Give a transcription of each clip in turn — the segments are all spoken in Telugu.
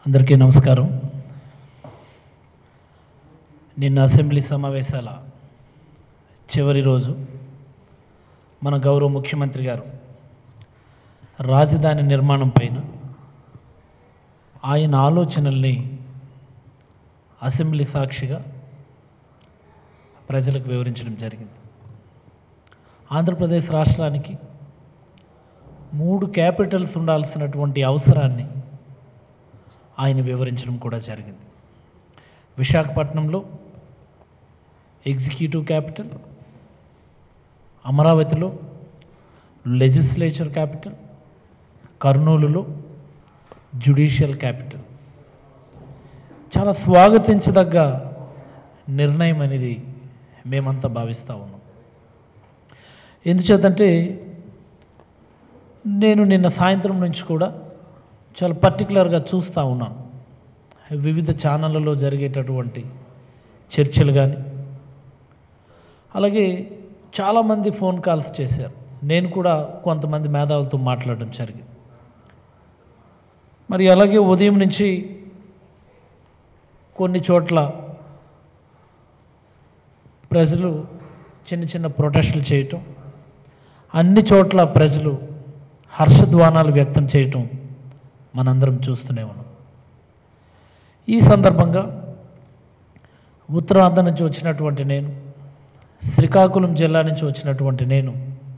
అందరికీ నమస్కారం నిన్న అసెంబ్లీ సమావేశాల చివరి రోజు మన గౌరవ ముఖ్యమంత్రి గారు రాజధాని నిర్మాణం పైన ఆయన ఆలోచనల్ని అసెంబ్లీ సాక్షిగా ప్రజలకు వివరించడం జరిగింది ఆంధ్రప్రదేశ్ రాష్ట్రానికి మూడు క్యాపిటల్స్ ఉండాల్సినటువంటి అవసరాన్ని ఆయన వివరించడం కూడా జరిగింది విశాఖపట్నంలో ఎగ్జిక్యూటివ్ క్యాపిటల్ అమరావతిలో లెజిస్లేచర్ క్యాపిటల్ కర్నూలులో జ్యుడిషియల్ క్యాపిటల్ చాలా స్వాగతించదగ్గ నిర్ణయం అనేది మేమంతా భావిస్తూ ఉన్నాం ఎందుచేతంటే నేను నిన్న సాయంత్రం నుంచి కూడా చాలా పర్టికులర్గా చూస్తూ ఉన్నాను వివిధ ఛానళ్ళలో జరిగేటటువంటి చర్చలు కానీ అలాగే చాలామంది ఫోన్ కాల్స్ చేశారు నేను కూడా కొంతమంది మేధావులతో మాట్లాడడం జరిగింది మరి అలాగే ఉదయం నుంచి కొన్ని చోట్ల ప్రజలు చిన్న చిన్న ప్రొటెస్టులు చేయటం అన్ని చోట్ల ప్రజలు హర్షధ్వానాలు వ్యక్తం చేయటం మనందరం చూస్తూనే ఉన్నాం ఈ సందర్భంగా ఉత్తరాంధ్ర నుంచి వచ్చినటువంటి నేను శ్రీకాకుళం జిల్లా నుంచి వచ్చినటువంటి నేను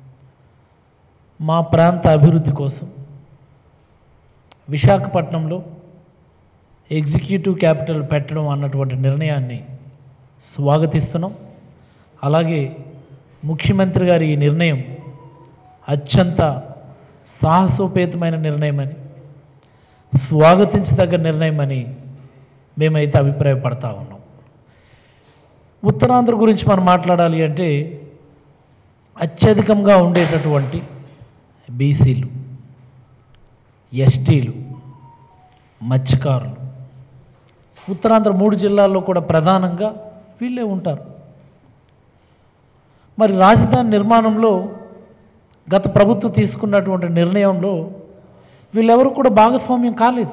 మా ప్రాంత అభివృద్ధి కోసం విశాఖపట్నంలో ఎగ్జిక్యూటివ్ క్యాపిటల్ పెట్టడం అన్నటువంటి నిర్ణయాన్ని స్వాగతిస్తున్నాం అలాగే ముఖ్యమంత్రి గారి ఈ నిర్ణయం అత్యంత సాహసోపేతమైన నిర్ణయమని స్వాగతించదగ్గ నిర్ణయమని మేమైతే అభిప్రాయపడతా ఉన్నాం ఉత్తరాంధ్ర గురించి మనం మాట్లాడాలి అంటే అత్యధికంగా ఉండేటటువంటి బీసీలు ఎస్టీలు మత్స్యకారులు ఉత్తరాంధ్ర మూడు జిల్లాల్లో కూడా ప్రధానంగా వీళ్ళే ఉంటారు మరి రాజధాని నిర్మాణంలో గత ప్రభుత్వం తీసుకున్నటువంటి నిర్ణయంలో వీళ్ళెవరు కూడా భాగస్వామ్యం కాలేదు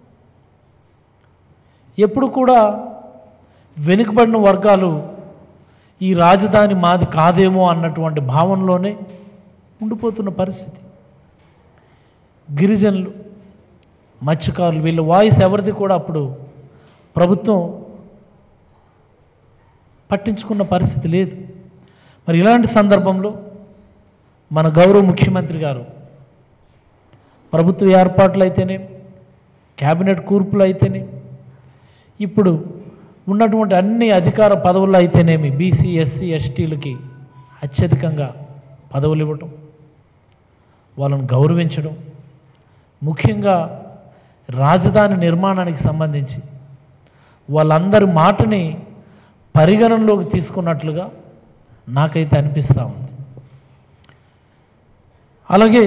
ఎప్పుడు కూడా వెనుకబడిన వర్గాలు ఈ రాజధాని మాది కాదేమో అన్నటువంటి భావనలోనే ఉండిపోతున్న పరిస్థితి గిరిజనులు మత్స్యకారులు వీళ్ళ వాయిస్ ఎవరిది కూడా అప్పుడు ప్రభుత్వం పట్టించుకున్న పరిస్థితి లేదు మరి ఇలాంటి సందర్భంలో మన గౌరవ ముఖ్యమంత్రి గారు ప్రభుత్వ ఏర్పాట్లు అయితేనే క్యాబినెట్ కూర్పులు అయితేనే ఇప్పుడు ఉన్నటువంటి అన్ని అధికార పదవుల్లో అయితేనేమి బీసీ ఎస్సీ ఎస్టీలకి అత్యధికంగా పదవులు ఇవ్వటం వాళ్ళని గౌరవించడం ముఖ్యంగా రాజధాని నిర్మాణానికి సంబంధించి వాళ్ళందరి మాటని పరిగణనలోకి తీసుకున్నట్లుగా నాకైతే అనిపిస్తూ ఉంది అలాగే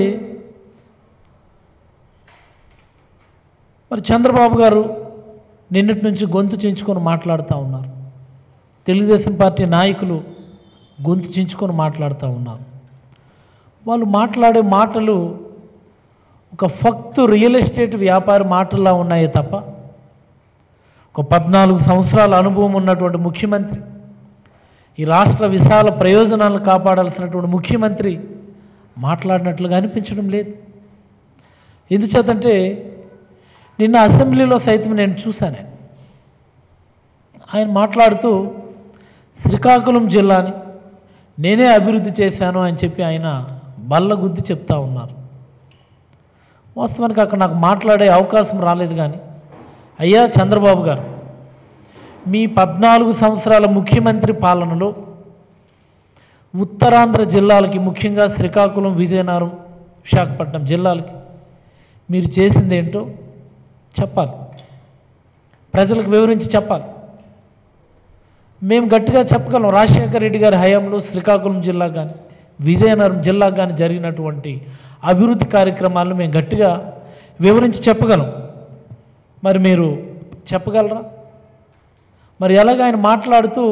మరి చంద్రబాబు గారు నిన్నటి నుంచి గొంతు చించుకొని మాట్లాడుతూ ఉన్నారు తెలుగుదేశం పార్టీ నాయకులు గొంతు చించుకొని మాట్లాడుతూ ఉన్నారు వాళ్ళు మాట్లాడే మాటలు ఒక ఫక్తు రియల్ ఎస్టేట్ వ్యాపార మాటల్లా ఉన్నాయే తప్ప ఒక పద్నాలుగు సంవత్సరాల అనుభవం ఉన్నటువంటి ముఖ్యమంత్రి ఈ రాష్ట్ర విశాల ప్రయోజనాలను కాపాడాల్సినటువంటి ముఖ్యమంత్రి మాట్లాడినట్లుగా అనిపించడం లేదు ఎందుచేతంటే నిన్న అసెంబ్లీలో సైతం నేను చూశాను ఆయన మాట్లాడుతూ శ్రీకాకుళం జిల్లాని నేనే అభివృద్ధి చేశాను అని చెప్పి ఆయన బల్ల గుద్ది చెప్తా ఉన్నారు వాస్తవానికి అక్కడ నాకు మాట్లాడే అవకాశం రాలేదు కానీ అయ్యా చంద్రబాబు గారు మీ పద్నాలుగు సంవత్సరాల ముఖ్యమంత్రి పాలనలో ఉత్తరాంధ్ర జిల్లాలకి ముఖ్యంగా శ్రీకాకుళం విజయనగరం విశాఖపట్నం జిల్లాలకి మీరు చేసింది ఏంటో చెప్పాలి ప్రజలకు వివరించి చెప్పాలి మేము గట్టిగా చెప్పగలం రాజశేఖర రెడ్డి గారి హయాంలో శ్రీకాకుళం జిల్లా కానీ విజయనగరం జిల్లా కానీ జరిగినటువంటి అభివృద్ధి కార్యక్రమాలను మేము గట్టిగా వివరించి చెప్పగలం మరి మీరు చెప్పగలరా మరి ఎలాగ ఆయన మాట్లాడుతూ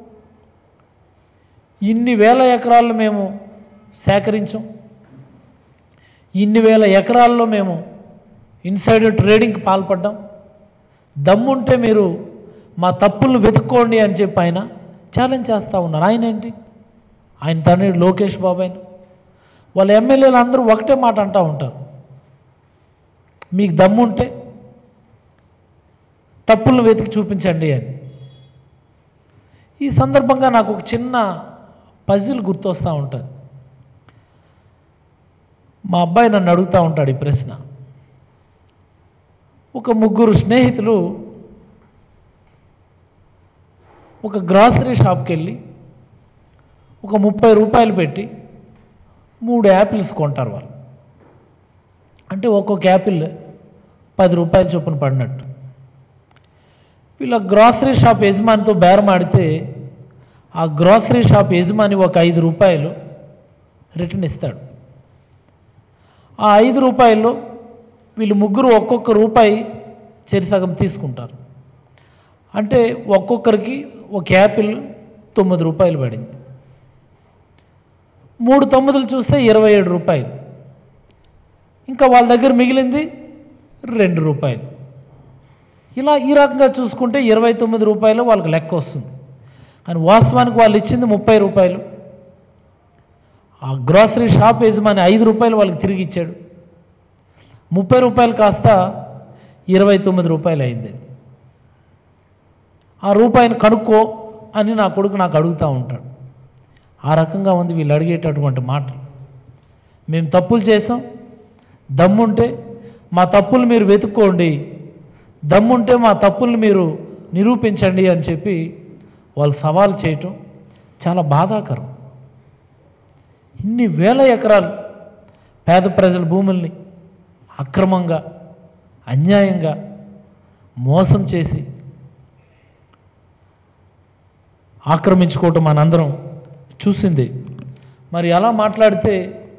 ఇన్ని వేల ఎకరాలను మేము సేకరించాం ఇన్ని వేల ఎకరాల్లో మేము ఇన్సైడర్ ట్రేడింగ్కి పాల్పడ్డాం దమ్ముంటే మీరు మా తప్పులను వెతుక్కోండి అని చెప్పి ఆయన ఛాలెంజ్ చేస్తూ ఉన్నారు ఆయన ఏంటి ఆయన తండ్రి లోకేష్ బాబు ఆయన వాళ్ళ ఎమ్మెల్యేలు అందరూ ఒకటే మాట అంటూ ఉంటారు మీకు దమ్ముంటే తప్పులను వెతికి చూపించండి అని ఈ సందర్భంగా నాకు ఒక చిన్న పజిల్ గుర్తొస్తూ ఉంటుంది మా అబ్బాయి నన్ను అడుగుతూ ఉంటాడు ఈ ప్రశ్న ఒక ముగ్గురు స్నేహితులు ఒక గ్రాసరీ షాప్కి వెళ్ళి ఒక ముప్పై రూపాయలు పెట్టి మూడు యాపిల్స్ కొంటారు వాళ్ళు అంటే ఒక్కొక్క యాపిల్ పది రూపాయల చొప్పున పడినట్టు వీళ్ళ గ్రాసరీ షాప్ యజమానితో బేరం ఆడితే ఆ గ్రాసరీ షాప్ యజమాని ఒక ఐదు రూపాయలు రిటర్న్ ఇస్తాడు ఆ ఐదు రూపాయల్లో వీళ్ళు ముగ్గురు ఒక్కొక్క రూపాయి చెరిసగం తీసుకుంటారు అంటే ఒక్కొక్కరికి ఒక యాపిల్ తొమ్మిది రూపాయలు పడింది మూడు తొమ్మిదిలు చూస్తే ఇరవై ఏడు రూపాయలు ఇంకా వాళ్ళ దగ్గర మిగిలింది రెండు రూపాయలు ఇలా ఈ రకంగా చూసుకుంటే ఇరవై తొమ్మిది రూపాయలు వాళ్ళకి లెక్క వస్తుంది కానీ వాస్తవానికి వాళ్ళు ఇచ్చింది ముప్పై రూపాయలు ఆ గ్రాసరీ షాప్ యజమాని ఐదు రూపాయలు వాళ్ళకి తిరిగి ఇచ్చాడు ముప్పై రూపాయలు కాస్త ఇరవై తొమ్మిది రూపాయలు అయింది అది ఆ రూపాయిని కనుక్కో అని నా కొడుకు నాకు అడుగుతూ ఉంటాడు ఆ రకంగా ఉంది వీళ్ళు అడిగేటటువంటి మాటలు మేము తప్పులు చేసాం దమ్ముంటే మా తప్పులు మీరు వెతుక్కోండి దమ్ముంటే మా తప్పుల్ని మీరు నిరూపించండి అని చెప్పి వాళ్ళు సవాల్ చేయటం చాలా బాధాకరం ఇన్ని వేల ఎకరాలు పేద ప్రజల భూముల్ని అక్రమంగా అన్యాయంగా మోసం చేసి ఆక్రమించుకోవటం మనందరం చూసింది మరి అలా మాట్లాడితే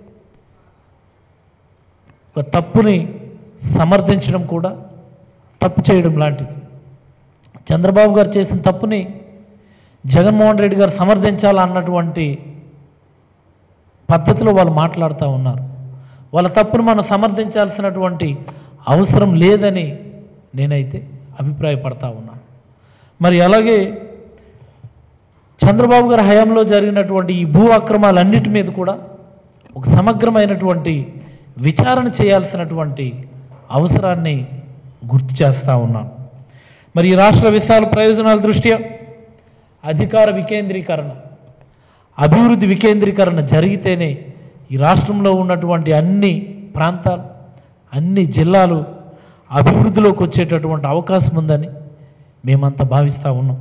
ఒక తప్పుని సమర్థించడం కూడా తప్పు చేయడం లాంటిది చంద్రబాబు గారు చేసిన తప్పుని జగన్మోహన్ రెడ్డి గారు సమర్థించాలన్నటువంటి పద్ధతిలో వాళ్ళు మాట్లాడుతూ ఉన్నారు వాళ్ళ తప్పును మనం సమర్థించాల్సినటువంటి అవసరం లేదని నేనైతే అభిప్రాయపడతా ఉన్నాను మరి అలాగే చంద్రబాబు గారి హయాంలో జరిగినటువంటి ఈ భూ అక్రమాలన్నిటి మీద కూడా ఒక సమగ్రమైనటువంటి విచారణ చేయాల్సినటువంటి అవసరాన్ని గుర్తు చేస్తూ ఉన్నాను మరి ఈ రాష్ట్ర విశాల ప్రయోజనాల దృష్ట్యా అధికార వికేంద్రీకరణ అభివృద్ధి వికేంద్రీకరణ జరిగితేనే ఈ రాష్ట్రంలో ఉన్నటువంటి అన్ని ప్రాంతాలు అన్ని జిల్లాలు అభివృద్ధిలోకి వచ్చేటటువంటి అవకాశం ఉందని మేమంతా భావిస్తూ ఉన్నాం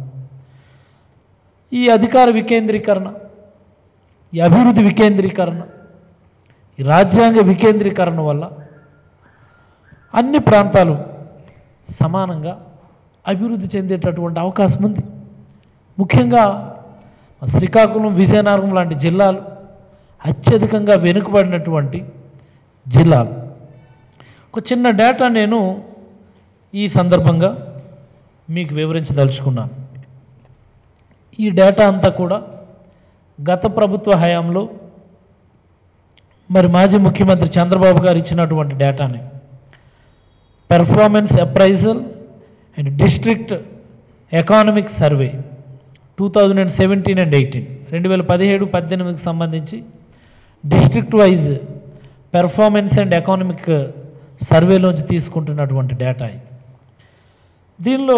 ఈ అధికార వికేంద్రీకరణ ఈ అభివృద్ధి వికేంద్రీకరణ ఈ రాజ్యాంగ వికేంద్రీకరణ వల్ల అన్ని ప్రాంతాలు సమానంగా అభివృద్ధి చెందేటటువంటి అవకాశం ఉంది ముఖ్యంగా శ్రీకాకుళం విజయనగరం లాంటి జిల్లాలు అత్యధికంగా వెనుకబడినటువంటి జిల్లాలు ఒక చిన్న డేటా నేను ఈ సందర్భంగా మీకు వివరించదలుచుకున్నాను ఈ డేటా అంతా కూడా గత ప్రభుత్వ హయాంలో మరి మాజీ ముఖ్యమంత్రి చంద్రబాబు గారు ఇచ్చినటువంటి డేటాని performance appraisal and district economic survey two thousand and seventeen and eighteen రెండు వేల పదిహేడు పద్దెనిమిదికి సంబంధించి district wise performance and economic సర్వేలోంచి తీసుకుంటున్నటువంటి డేటా ఇది దీనిలో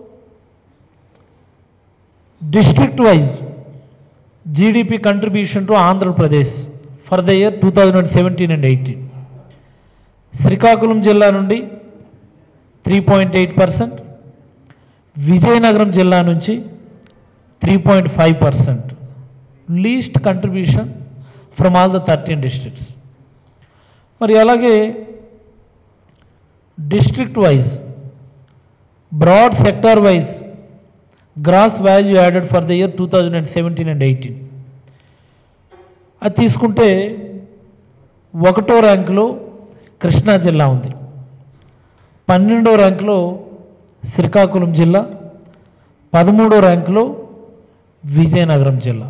district wise GDP contribution to Andhra Pradesh for the year two thousand and seventeen and eighteen Srikakulam జిల్లా నుండి three point eight percent Vizianagaram జిల్లా నుంచి three point five percent least contribution from all the thirteen districts మరి అలాగే district wise broad sector wise gross value added for the year two thousand and seventeen and eighteen అది తీసుకుంటే ఒకటో ర్యాంకులో కృష్ణా జిల్లా ఉంది పన్నెండో ర్యాంకులో శ్రీకాకుళం జిల్లా పదమూడో ర్యాంకులో విజయనగరం జిల్లా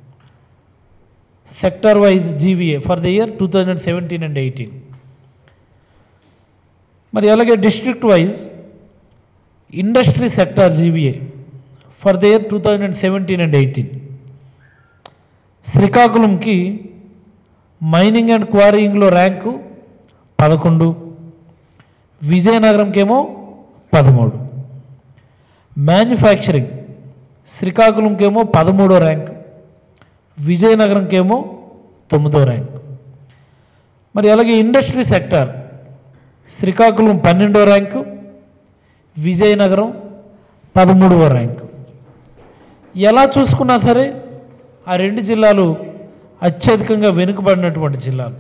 sector wise GVA for the year two thousand seventeen and eighteen మరి అలాగే district wise industry sector GVA for the year two thousand seventeen and eighteen శ్రీకాకుళంకి మైనింగ్ అండ్ క్వారీయింగ్లో ర్యాంకు పదకొండు విజయనగరంకేమో పదమూడు మ్యానుఫ్యాక్చరింగ్ శ్రీకాకుళంకేమో పదమూడో ర్యాంక్ విజయనగరంకేమో తొమ్మిదో ర్యాంక్ మరి అలాగే ఇండస్ట్రీ సెక్టార్ శ్రీకాకుళం పన్నెండో ర్యాంకు విజయనగరం పదమూడవ ర్యాంకు ఎలా చూసుకున్నా సరే ఆ రెండు జిల్లాలు అత్యధికంగా వెనుకబడినటువంటి జిల్లాలు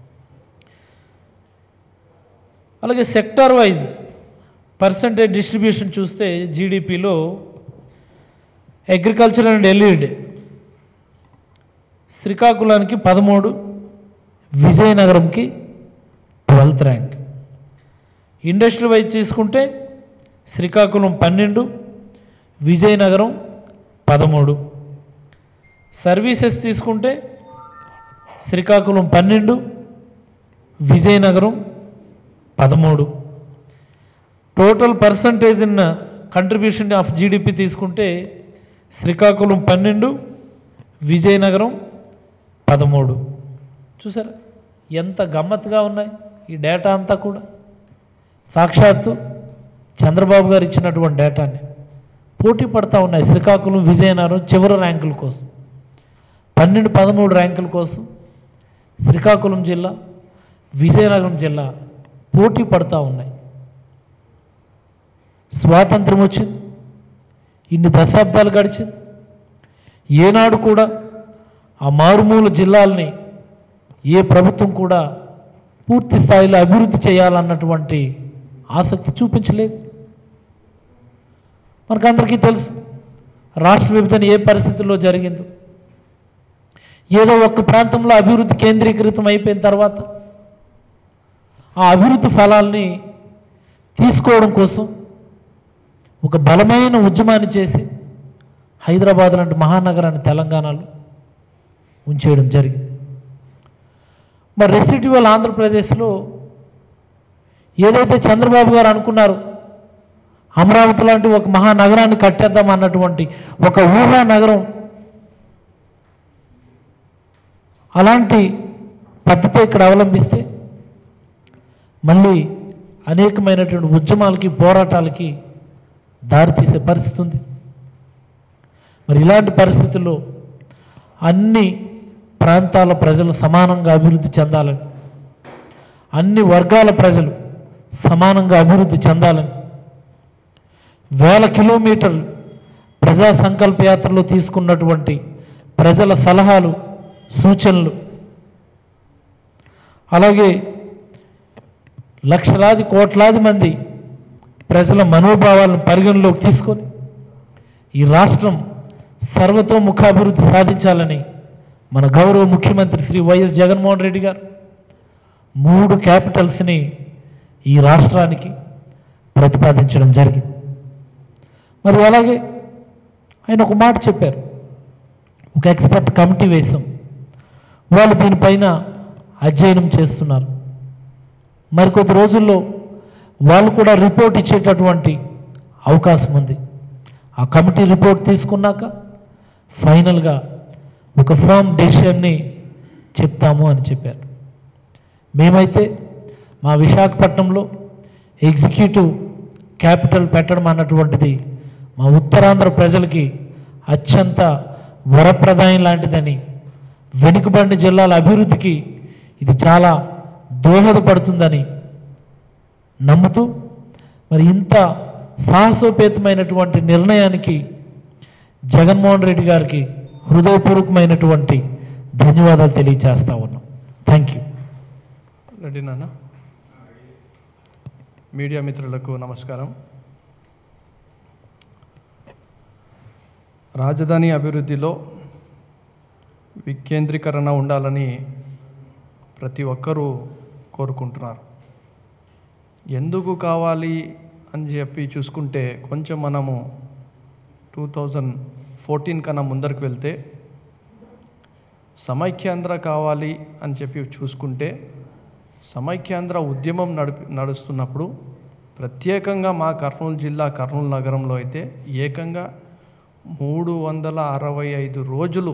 అలాగే సెక్టార్ వైజ్ పర్సంటేజ్ డిస్ట్రిబ్యూషన్ చూస్తే జీడిపిలో అగ్రికల్చర్ అండ్ ఎల్ఈడ్ శ్రీకాకుళానికి పదమూడు విజయనగరంకి ట్వెల్త్ ర్యాంక్ ఇండస్ట్రీ వైజ్ తీసుకుంటే శ్రీకాకుళం పన్నెండు విజయనగరం పదమూడు సర్వీసెస్ తీసుకుంటే శ్రీకాకుళం పన్నెండు విజయనగరం పదమూడు total percentage in contribution of GDP తీసుకుంటే శ్రీకాకుళం పన్నెండు విజయనగరం పదమూడు చూసారా ఎంత గమ్మత్తుగా ఉన్నాయి ఈ డేటా అంతా కూడా సాక్షాత్తు చంద్రబాబు గారు ఇచ్చినటువంటి డేటాని పోటీ పడతా ఉన్నాయి శ్రీకాకుళం విజయనగరం చివరి ర్యాంకుల కోసం పన్నెండు పదమూడు ర్యాంకుల కోసం శ్రీకాకుళం జిల్లా విజయనగరం జిల్లా పోటీ పడతా ఉన్నాయి స్వాతంత్రం వచ్చింది ఇన్ని దశాబ్దాలు గడిచింది ఏనాడు కూడా ఆ మారుమూల జిల్లాల్ని ఏ ప్రభుత్వం కూడా పూర్తి స్థాయిలో అభివృద్ధి చేయాలన్నటువంటి ఆసక్తి చూపించలేదు మనకందరికీ తెలుసు రాష్ట్ర విభజన ఏ పరిస్థితుల్లో జరిగిందో ఏదో ఒక్క ప్రాంతంలో అభివృద్ధి కేంద్రీకృతం అయిపోయిన తర్వాత ఆ అభివృద్ధి ఫలాల్ని తీసుకోవడం కోసం ఒక బలమైన ఉద్యమాన్ని చేసి హైదరాబాద్ లాంటి మహానగరాన్ని తెలంగాణలో ఉంచేయడం జరిగింది మరి రెసిడ్యువల్ ఆంధ్రప్రదేశ్లో ఏదైతే చంద్రబాబు గారు అనుకున్నారు అమరావతి లాంటి ఒక మహానగరాన్ని కట్టేద్దాం అన్నటువంటి ఒక ఊహా నగరం అలాంటి పద్ధతి ఇక్కడ అవలంబిస్తే మళ్ళీ అనేకమైనటువంటి ఉద్యమాలకి పోరాటాలకి దారితీసే పరిస్థితి ఉంది మరి ఇలాంటి పరిస్థితుల్లో అన్ని ప్రాంతాల ప్రజలు సమానంగా అభివృద్ధి చెందాలని అన్ని వర్గాల ప్రజలు సమానంగా అభివృద్ధి చెందాలని వేల కిలోమీటర్లు ప్రజా సంకల్ప యాత్రలో తీసుకున్నటువంటి ప్రజల సలహాలు సూచనలు అలాగే లక్షలాది కోట్లాది మంది ప్రజల మనోభావాలను పరిగణలోకి తీసుకొని ఈ రాష్ట్రం సర్వతోముఖాభివృద్ధి సాధించాలని మన గౌరవ ముఖ్యమంత్రి శ్రీ వైఎస్ జగన్మోహన్ రెడ్డి గారు మూడు క్యాపిటల్స్ని ఈ రాష్ట్రానికి ప్రతిపాదించడం జరిగింది మరి అలాగే ఆయన ఒక మాట చెప్పారు ఒక ఎక్స్పర్ట్ కమిటీ వేశాం వాళ్ళు దీనిపైన అధ్యయనం చేస్తున్నారు మరికొద్ది రోజుల్లో వాళ్ళు కూడా రిపోర్ట్ ఇచ్చేటటువంటి అవకాశం ఉంది ఆ కమిటీ రిపోర్ట్ తీసుకున్నాక ఫైనల్గా ఒక ఫామ్ డెసిషన్ని చెప్తాము అని చెప్పారు మేమైతే మా విశాఖపట్నంలో ఎగ్జిక్యూటివ్ క్యాపిటల్ పెట్టడం అన్నటువంటిది మా ఉత్తరాంధ్ర ప్రజలకి అత్యంత వరప్రదాయం లాంటిదని వెనుకబడిన జిల్లాల అభివృద్ధికి ఇది చాలా దోహదపడుతుందని నమ్ముతూ మరి ఇంత సాహసోపేతమైనటువంటి నిర్ణయానికి జగన్మోహన్ రెడ్డి గారికి హృదయపూర్వకమైనటువంటి ధన్యవాదాలు తెలియజేస్తా ఉన్నాం థ్యాంక్ యూ రెడ్డి నాన్న మీడియా మిత్రులకు నమస్కారం రాజధాని అభివృద్ధిలో వికేంద్రీకరణ ఉండాలని ప్రతి ఒక్కరూ కోరుకుంటున్నారు ఎందుకు కావాలి అని చెప్పి చూసుకుంటే కొంచెం మనము టూ థౌజండ్ ఫోర్టీన్ కన్నా ముందరకు వెళ్తే సమైక్యాంధ్ర కావాలి అని చెప్పి చూసుకుంటే సమైక్యాంధ్ర ఉద్యమం నడిపి నడుస్తున్నప్పుడు ప్రత్యేకంగా మా కర్నూలు జిల్లా కర్నూలు నగరంలో అయితే ఏకంగా మూడు వందల అరవై ఐదు రోజులు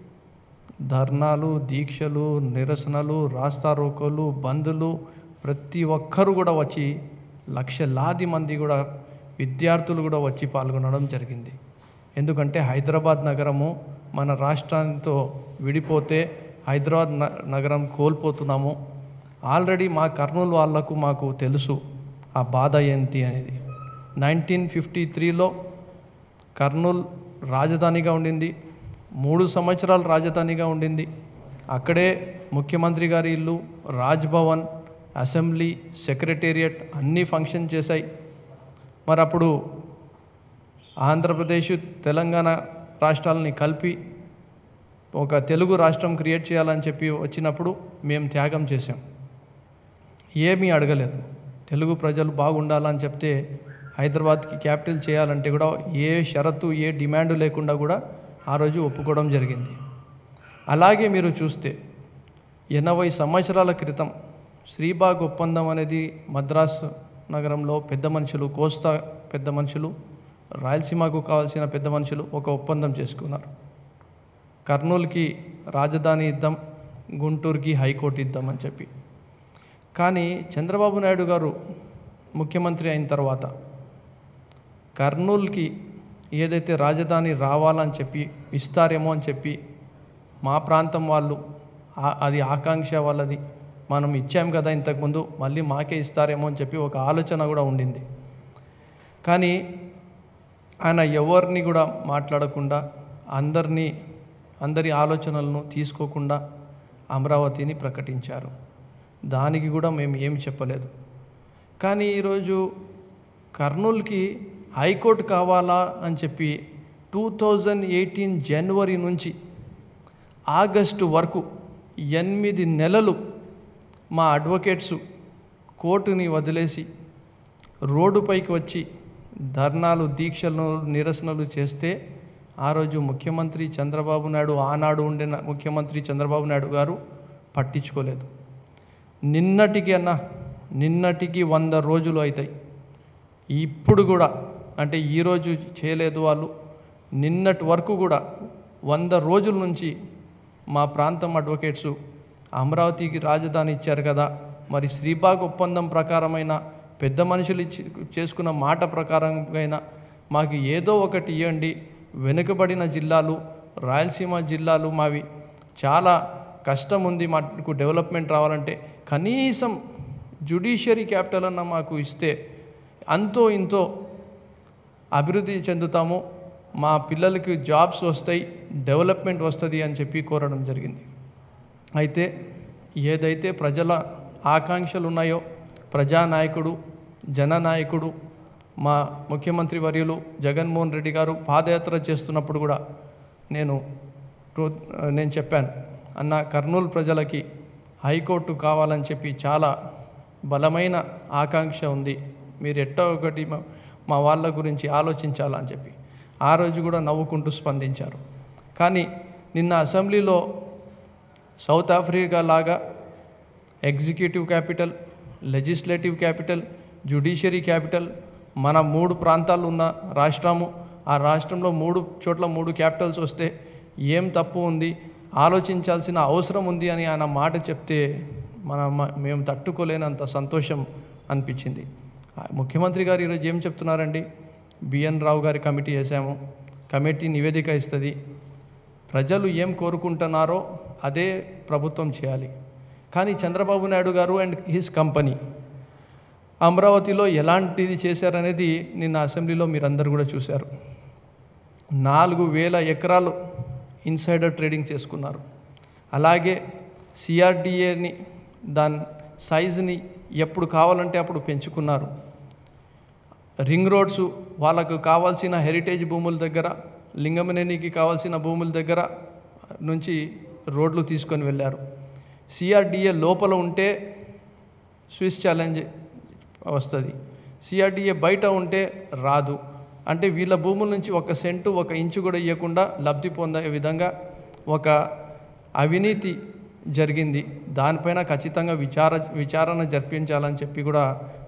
ధర్నాలు దీక్షలు నిరసనలు రాస్తారోకోలు బందులు ప్రతి ఒక్కరు కూడా వచ్చి లక్షలాది మంది కూడా విద్యార్థులు కూడా వచ్చి పాల్గొనడం జరిగింది ఎందుకంటే హైదరాబాద్ నగరము మన రాష్ట్రాంతో విడిపోతే హైదరాబాద్ న- నగరం కోల్పోతున్నాము ఆల్రెడీ మా కర్నూలు వాళ్లకు మాకు తెలుసు ఆ బాధ ఏంటి అనేది నైన్టీన్ ఫిఫ్టీ త్రీలో కర్నూలు రాజధానిగా ఉండింది మూడు సంవత్సరాలు రాజధానిగా ఉండింది అక్కడే ముఖ్యమంత్రి గారి ఇల్లు రాజ్భవన్ అసెంబ్లీ సెక్రటేరియట్ అన్నీ ఫంక్షన్ చేశాయి మరి అప్పుడు ఆంధ్రప్రదేశ్ తెలంగాణ రాష్ట్రాలని కలిపి ఒక తెలుగు రాష్ట్రం క్రియేట్ చేయాలని చెప్పి వచ్చినప్పుడు మేము త్యాగం చేశాం ఏమీ అడగలేదు తెలుగు ప్రజలు బాగుండాలని చెప్తే హైదరాబాద్కి క్యాపిటల్ చేయాలంటే కూడా ఏ షరతు ఏ డిమాండ్ లేకుండా కూడా ఆ రోజు ఒప్పుకోవడం జరిగింది అలాగే మీరు చూస్తే ఎనభై సంవత్సరాల క్రితం శ్రీబాగ్ ఒప్పందం అనేది మద్రాస్ నగరంలో పెద్ద మనుషులు కోస్తా పెద్ద మనుషులు రాయలసీమకు కావాల్సిన పెద్ద మనుషులు ఒక ఒప్పందం చేసుకున్నారు కర్నూలుకి రాజధాని ఇద్దాం గుంటూరుకి హైకోర్టు ఇద్దాం అని చెప్పి కానీ చంద్రబాబు నాయుడు గారు ముఖ్యమంత్రి అయిన తర్వాత కర్నూలుకి ఏదైతే రాజధాని రావాలని చెప్పి ఇస్తారేమో అని చెప్పి మా ప్రాంతం వాళ్ళు ఆ- అది ఆకాంక్ష వాళ్ళది మనం ఇచ్చాం కదా ఇంతకుముందు మళ్ళీ మాకే ఇస్తారేమో అని చెప్పి ఒక ఆలోచన కూడా ఉండింది కానీ ఆయన ఎవరిని కూడా మాట్లాడకుండా అందరినీ అందరి ఆలోచనలను తీసుకోకుండా అమరావతిని ప్రకటించారు దానికి కూడా మేము ఏమి చెప్పలేదు కానీ ఈరోజు కర్నూలుకి హైకోర్టు కావాలా అని చెప్పి టూ థౌజండ్ ఎయిటీన్ జనవరి నుంచి ఆగస్టు వరకు ఎనిమిది నెలలు మా అడ్వకేట్స్ కోర్టుని వదిలేసి రోడ్డుపైకి వచ్చి ధర్నాలు దీక్షలు నిరసనలు చేస్తే ఆ రోజు ముఖ్యమంత్రి చంద్రబాబు నాయుడు ఆనాడు ఉండిన ముఖ్యమంత్రి చంద్రబాబు నాయుడు గారు పట్టించుకోలేదు నిన్నటికి అన్న నిన్నటికి వంద రోజులు అవుతాయి ఇప్పుడు కూడా అంటే ఈరోజు చేయలేదు వాళ్ళు నిన్నటి వరకు కూడా వంద రోజుల నుంచి మా ప్రాంతం అడ్వకేట్స్ అమరావతికి రాజధాని ఇచ్చారు కదా మరి శ్రీబాగ్ ఒప్పందం ప్రకారమైన పెద్ద మనుషులు ఇచ్చి చేసుకున్న మాట ప్రకారంగా మాకు ఏదో ఒకటి ఇవ్వండి వెనుకబడిన జిల్లాలు రాయలసీమ జిల్లాలు మావి చాలా కష్టం ఉంది మాకు డెవలప్మెంట్ రావాలంటే కనీసం జ్యుడిషియరీ క్యాపిటల్ అన్న మాకు ఇస్తే అంతో ఇంతో అభివృద్ధి చెందుతాము మా పిల్లలకి జాబ్స్ వస్తాయి డెవలప్మెంట్ వస్తుంది అని చెప్పి కోరడం జరిగింది అయితే ఏదైతే ప్రజల ఆకాంక్షలు ఉన్నాయో ప్రజానాయకుడు జననాయకుడు మా ముఖ్యమంత్రి వర్యులు జగన్మోహన్ రెడ్డి గారు పాదయాత్ర చేస్తున్నప్పుడు కూడా నేను రో- నేను చెప్పాను అన్న కర్నూలు ప్రజలకి హైకోర్టు కావాలని చెప్పి చాలా బలమైన ఆకాంక్ష ఉంది మీరు ఎట్టో ఒకటి మా- మా వాళ్ళ గురించి ఆలోచించాలని చెప్పి ఆ రోజు కూడా నవ్వుకుంటూ స్పందించారు కానీ నిన్న అసెంబ్లీలో సౌత్ ఆఫ్రికా లాగా executive capital legislative capital judiciary capital మన మూడు ప్రాంతాలు ఉన్న రాష్ట్రము ఆ రాష్ట్రంలో మూడు చోట్ల మూడు క్యాపిటల్స్ వస్తే ఏం తప్పు ఉంది ఆలోచించాల్సిన అవసరం ఉంది అని ఆయన మాట చెప్తే మన మ- మేము తట్టుకోలేనంత సంతోషం అనిపించింది ఆ ముఖ్యమంత్రి గారు ఈరోజు ఏం చెప్తున్నారండి బిఎన్ రావు గారి కమిటీ వేసాము కమిటీ నివేదిక ఇస్తుంది ప్రజలు ఏం కోరుకుంటున్నారో అదే ప్రభుత్వం చేయాలి కానీ చంద్రబాబు నాయుడు గారు అండ్ హిస్ కంపెనీ అమరావతిలో ఎలాంటిది చేశారనేది నిన్న అసెంబ్లీలో మీరందరూ కూడా చూశారు నాలుగు వేల ఎకరాలు ఇన్సైడర్ ట్రేడింగ్ చేసుకున్నారు అలాగే సిఆర్డిఏని దాని సైజుని ఎప్పుడు కావాలంటే అప్పుడు పెంచుకున్నారు రింగ్ రోడ్స్ వాళ్ళకు కావాల్సిన హెరిటేజ్ భూముల దగ్గర లింగమనేనికి కావాల్సిన భూముల దగ్గర నుంచి రోడ్లు తీసుకొని వెళ్ళారు సిఆర్డిఏ లోపల ఉంటే స్విస్ ఛాలెంజ్ వస్తుంది సిఆర్డిఏ బయట ఉంటే రాదు అంటే వీళ్ళ భూముల నుంచి ఒక సెంటు ఒక ఇంచు కూడా ఇవ్వకుండా లబ్ధి పొందే విధంగా ఒక అవినీతి జరిగింది దానిపైన ఖచ్చితంగా విచార విచారణ జరిపించాలని చెప్పి కూడా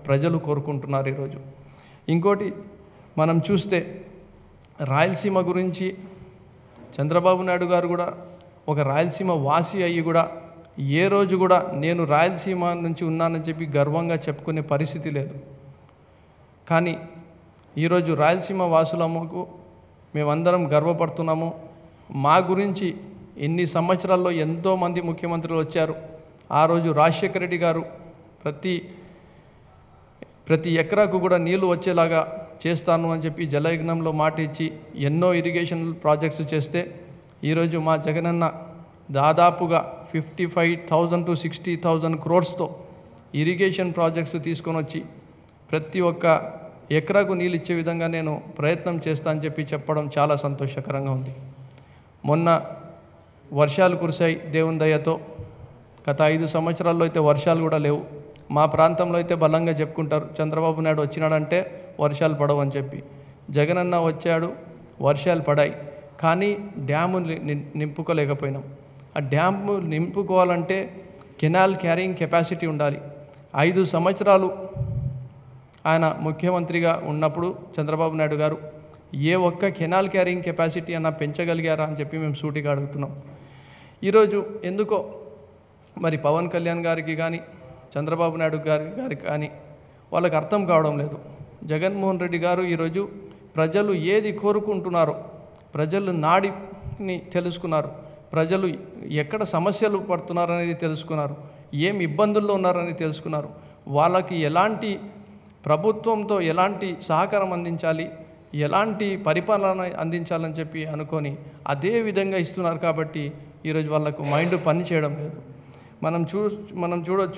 ప్రజలు కోరుకుంటున్నారు ఈరోజు ఇంకోటి మనం చూస్తే రాయలసీమ గురించి చంద్రబాబు నాయుడు గారు కూడా ఒక రాయలసీమ వాసి అయ్యి కూడా ఏ రోజు కూడా నేను రాయలసీమ నుంచి ఉన్నానని చెప్పి గర్వంగా చెప్పుకునే పరిస్థితి లేదు కానీ ఈరోజు రాయలసీమ వాసులమ్మకు మేమందరం గర్వపడుతున్నాము మా గురించి ఎన్ని సంవత్సరాల్లో ఎంతోమంది ముఖ్యమంత్రులు వచ్చారు ఆ రోజు రాజశేఖర రెడ్డి గారు ప్రతి ప్రతి ఎకరాకు కూడా నీళ్లు వచ్చేలాగా చేస్తాను అని చెప్పి జలయజ్ఞంలో మాట ఇచ్చి ఎన్నో ఇరిగేషన్ ప్రాజెక్ట్స్ చేస్తే ఈరోజు మా జగనన్న దాదాపుగా fifty five thousand to sixty thousand క్రోర్స్తో ఇరిగేషన్ ప్రాజెక్ట్స్ తీసుకొని వచ్చి ప్రతి ఒక్క ఎకరాకు నీళ్ళు ఇచ్చే విధంగా నేను ప్రయత్నం చేస్తా అని చెప్పి చెప్పడం చాలా సంతోషకరంగా ఉంది మొన్న వర్షాలు కురిశాయి దేవుని దయతో గత ఐదు సంవత్సరాల్లో అయితే వర్షాలు కూడా లేవు మా ప్రాంతంలో అయితే బలంగా చెప్పుకుంటారు చంద్రబాబు నాయుడు వచ్చినాడంటే వర్షాలు పడవు అని చెప్పి జగనన్న వచ్చాడు వర్షాలు పడాయి కానీ డ్యాము ని- ని- నింపుకోలేకపోయినాం ఆ డ్యాము నింపుకోవాలంటే కెనాల్ క్యారింగ్ కెపాసిటీ ఉండాలి ఐదు సంవత్సరాలు ఆయన ముఖ్యమంత్రిగా ఉన్నప్పుడు చంద్రబాబు నాయుడు గారు ఏ ఒక్క కెనాల్ క్యారింగ్ కెపాసిటీ అన్న పెంచగలిగారా అని చెప్పి మేము సూటిగా అడుగుతున్నాం ఈరోజు ఎందుకో మరి పవన్ కళ్యాణ్ గారికి కానీ చంద్రబాబు నాయుడు గారి గారికి కానీ వాళ్ళకి అర్థం కావడం లేదు జగన్మోహన్ రెడ్డి గారు ఈరోజు ప్రజలు ఏది కోరుకుంటున్నారో ప్రజలు నాడిని తెలుసుకున్నారు ప్రజలు ఎక్కడ సమస్యలు పడుతున్నారనేది తెలుసుకున్నారు ఏం ఇబ్బందుల్లో ఉన్నారని తెలుసుకున్నారు వాళ్ళకి ఎలాంటి ప్రభుత్వంతో ఎలాంటి సహకారం అందించాలి ఎలాంటి పరిపాలన అందించాలని చెప్పి అనుకొని అదే విధంగా ఇస్తున్నారు కాబట్టి ఈరోజు వాళ్ళకు మైండ్ పని చేయడం లేదు మనం చూ మనం చూడొచ్చు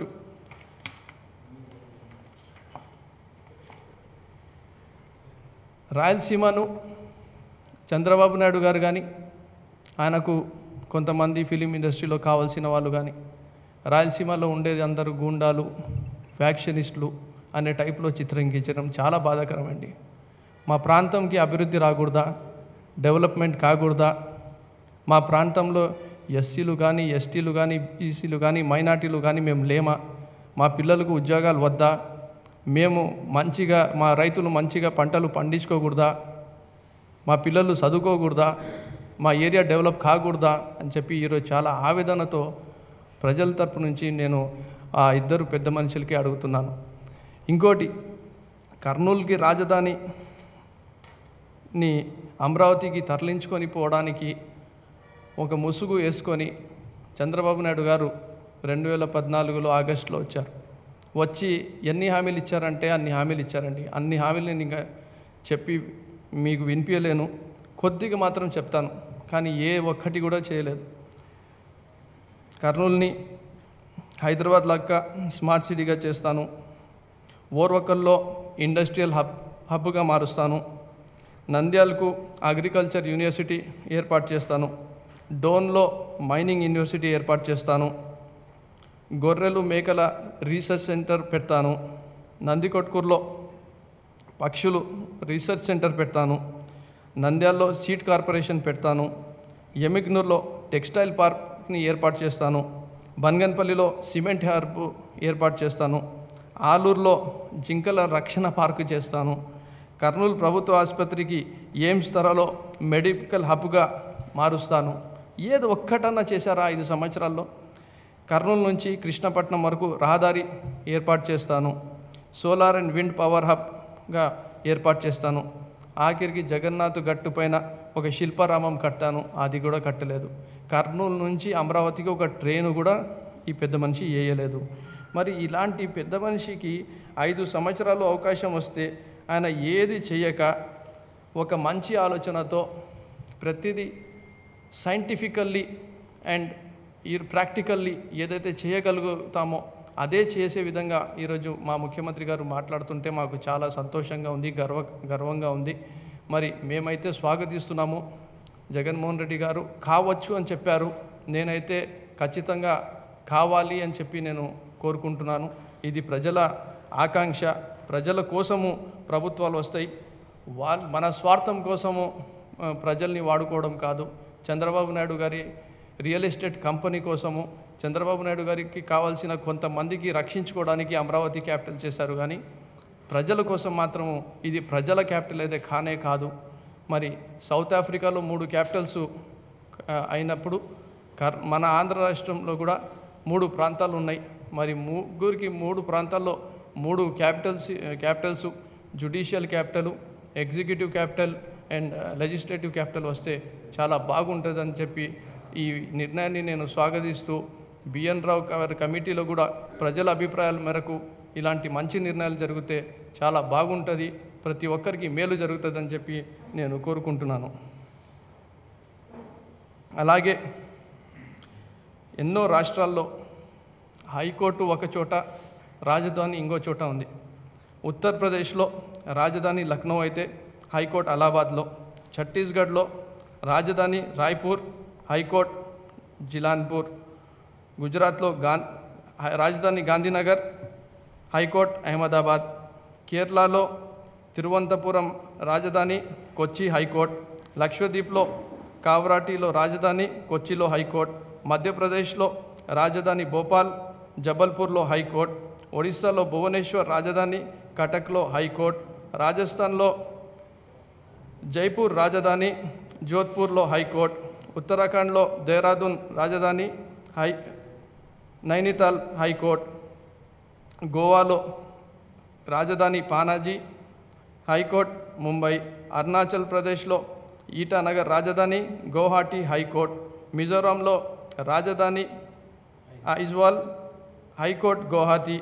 రాయలసీమను చంద్రబాబు నాయుడు గారు కానీ ఆయనకు కొంతమంది ఫిలిం ఇండస్ట్రీలో కావాల్సిన వాళ్ళు కానీ రాయలసీమలో ఉండేది అందరూ గూండాలు ఫ్యాక్షనిస్టులు అనే టైప్లో చిత్రీకరించడం చాలా బాధాకరమండి మా ప్రాంతంకి అభివృద్ధి రాకూడదా డెవలప్మెంట్ కాకూడదా మా ప్రాంతంలో ఎస్సీలు కానీ ఎస్టీలు కానీ బీసీలు కానీ మైనార్టీలు కానీ మేము లేమా మా పిల్లలకు ఉద్యోగాలు వద్దా మేము మంచిగా మా రైతులు మంచిగా పంటలు పండించుకోకూడదా మా పిల్లలు చదువుకోకూడదా మా ఏరియా డెవలప్ కాకూడదా అని చెప్పి ఈరోజు చాలా ఆవేదనతో ప్రజల తరపు నుంచి నేను ఆ ఇద్దరు పెద్ద మనుషులకి అడుగుతున్నాను ఇంకోటి కర్నూలుకి రాజధానిని అమరావతికి తరలించుకొని పోవడానికి ఒక ముసుగు వేసుకొని చంద్రబాబు నాయుడు గారు రెండు వేల పద్నాలుగులో ఆగస్టులో వచ్చారు వచ్చి ఎన్ని హామీలు ఇచ్చారంటే అన్ని హామీలు ఇచ్చారండి అన్ని హామీలు నేను ఇంకా చెప్పి మీకు వినిపించలేను కొద్దిగా మాత్రం చెప్తాను కానీ ఏ ఒక్కటి కూడా చేయలేదు కర్నూలుని హైదరాబాద్ లాగా స్మార్ట్ సిటీగా చేస్తాను ఓర్వకల్లో ఇండస్ట్రియల్ హబ్ హబ్గా మారుస్తాను నంద్యాలకు అగ్రికల్చర్ యూనివర్సిటీ ఏర్పాటు చేస్తాను డోన్లో మైనింగ్ యూనివర్సిటీ ఏర్పాటు చేస్తాను గొర్రెలు మేకల రీసెర్చ్ సెంటర్ పెడతాను నందికొట్కూరులో పక్షులు రీసెర్చ్ సెంటర్ పెడతాను నంద్యాలలో సీడ్ కార్పొరేషన్ పెడతాను ఎమిగ్నూర్లో టెక్స్టైల్ పార్క్ని ఏర్పాటు చేస్తాను బన్గన్పల్లిలో సిమెంట్ హర్బ్ ఏర్పాటు చేస్తాను ఆలూరులో జింకల రక్షణ పార్కు చేస్తాను కర్నూలు ప్రభుత్వ ఆసుపత్రికి ఎయిమ్స్ తరలో మెడికల్ హబ్గా మారుస్తాను ఏది ఒక్కటన్నా చేశారా ఐదు సంవత్సరాల్లో కర్నూలు నుంచి కృష్ణపట్నం వరకు రహదారి ఏర్పాటు చేస్తాను సోలార్ అండ్ విండ్ పవర్ హబ్గా ఏర్పాటు చేస్తాను ఆఖరికి జగన్నాథ్ గట్టు పైన ఒక శిల్పారామం కట్టాను అది కూడా కట్టలేదు కర్నూలు నుంచి అమరావతికి ఒక ట్రైన్ కూడా ఈ పెద్ద మనిషి వేయలేదు మరి ఇలాంటి పెద్ద మనిషికి ఐదు సంవత్సరాలు అవకాశం వస్తే ఆయన ఏది చేయక ఒక మంచి ఆలోచనతో ప్రతిదీ సైంటిఫికల్లీ అండ్ ఈ ప్రాక్టికల్లీ ఏదైతే చేయగలుగుతామో అదే చేసే విధంగా ఈరోజు మా ముఖ్యమంత్రి గారు మాట్లాడుతుంటే మాకు చాలా సంతోషంగా ఉంది గర్వ గర్వంగా ఉంది మరి మేమైతే స్వాగతిస్తున్నాము జగన్మోహన్ రెడ్డి గారు కావచ్చు అని చెప్పారు నేనైతే ఖచ్చితంగా కావాలి అని చెప్పి నేను కోరుకుంటున్నాను ఇది ప్రజల ఆకాంక్ష ప్రజల కోసము ప్రభుత్వాలు వస్తాయి వాళ్ళ మన స్వార్థం కోసము ఆ, ప్రజల్ని వాడుకోవడం కాదు చంద్రబాబు నాయుడు గారి రియల్ ఎస్టేట్ కంపెనీ కోసము చంద్రబాబు నాయుడు గారికి కావాల్సిన కొంతమందికి రక్షించుకోవడానికి అమరావతి క్యాపిటల్ చేశారు కానీ ప్రజల కోసం మాత్రం ఇది ప్రజల క్యాపిటల్ అయితే కానే కాదు మరి సౌత్ ఆఫ్రికాలో మూడు క్యాపిటల్స్ ఆ, అయినప్పుడు కర్ మన ఆంధ్ర రాష్ట్రంలో కూడా మూడు ప్రాంతాలు ఉన్నాయి మరి ముగ్గురికి మూడు ప్రాంతాల్లో మూడు capitals capitals judicial capital executive capital and legislative capital వస్తే చాలా బాగుంటుందని చెప్పి ఈ నిర్ణయాన్ని నేను స్వాగతిస్తూ బిఎన్ రావు గారి కమిటీలో కూడా ప్రజల అభిప్రాయాల మేరకు ఇలాంటి మంచి నిర్ణయాలు జరిగితే చాలా బాగుంటుంది ప్రతి ఒక్కరికి మేలు జరుగుతుందని చెప్పి నేను కోరుకుంటున్నాను అలాగే ఎన్నో రాష్ట్రాల్లో హైకోర్టు ఒక చోట రాజధాని ఇంకో చోట ఉంది ఉత్తరప్రదేశ్లో రాజధాని లక్నో అయితే హైకోర్టు అలహాబాద్లో ఛత్తీస్గఢ్లో రాజధాని రాయ్పూర్ హైకోర్ట్ జిలాన్పూర్ గుజరాత్లో గాన్ హై- రాజధాని గాంధీనగర్ హైకోర్ట్ అహ్మదాబాద్ కేరళలో తిరువనంతపురం రాజధాని కొచ్చి హైకోర్ట్ లక్షద్వీప్లో కావరాటిలో రాజధాని కొచ్చిలో హైకోర్ట్ మధ్యప్రదేశ్లో రాజధాని భోపాల్ జబల్పూర్లో హైకోర్ట్ ఒడిస్సాలో భువనేశ్వర్ రాజధాని కటక్లో హైకోర్ట్ రాజస్థాన్లో జైపూర్ రాజధాని జోధ్పూర్లో హైకోర్ట్ ఉత్తరాఖండ్లో దేహ్రాదూన్ రాజధాని హై నైనితాల్ హైకోర్ట్ గోవాలో రాజధాని పానాజీ హైకోర్ట్ ముంబై అరుణాచల్ ప్రదేశ్లో ఈటానగర్ రాజధాని గౌహాటి హైకోర్ట్ మిజోరాంలో రాజధాని ఐజ్వాల్ హైకోర్ట్ గౌహాతి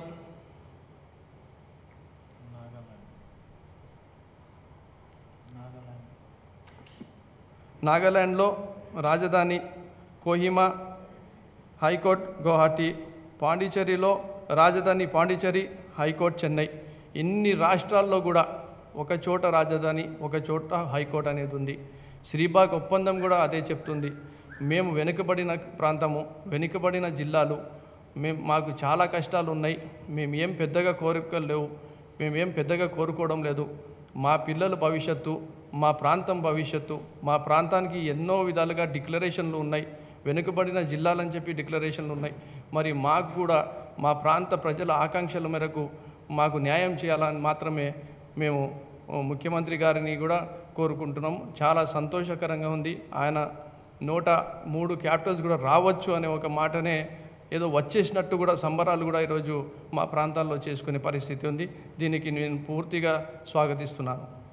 నాగాలాండ్లో రాజధాని కోహిమా హైకోర్ట్ గౌహాటి పాండిచ్చేరిలో రాజధాని పాండిచ్చేరి హైకోర్ట్ చెన్నై ఇన్ని రాష్ట్రాల్లో కూడా ఒక చోట రాజధాని ఒక చోట హైకోర్టు అనేది ఉంది శ్రీబాగ్ ఒప్పందం కూడా అదే చెప్తుంది మేము వెనుకబడిన ప్రాంతము వెనుకబడిన జిల్లాలు మేము మాకు చాలా కష్టాలు ఉన్నాయి మేము ఏం పెద్దగా కోరికలు లేవు మేము ఏం పెద్దగా కోరుకోవడం లేదు మా పిల్లల భవిష్యత్తు మా ప్రాంతం భవిష్యత్తు మా ప్రాంతానికి ఎన్నో విధాలుగా డిక్లరేషన్లు ఉన్నాయి వెనుకబడిన జిల్లాలని చెప్పి డిక్లరేషన్లు ఉన్నాయి మరి మాకు కూడా మా ప్రాంత ప్రజల ఆకాంక్షల మేరకు మాకు న్యాయం చేయాలని మాత్రమే మేము ఓ, ముఖ్యమంత్రి గారిని కూడా కోరుకుంటున్నాం చాలా సంతోషకరంగా ఉంది ఆయన నూట మూడు క్యాపిటల్స్ కూడా రావచ్చు అనే ఒక మాటనే ఏదో వచ్చేసినట్టు కూడా సంబరాలు కూడా ఈరోజు మా ప్రాంతాల్లో చేసుకునే పరిస్థితి ఉంది దీనికి నేను పూర్తిగా స్వాగతిస్తున్నాను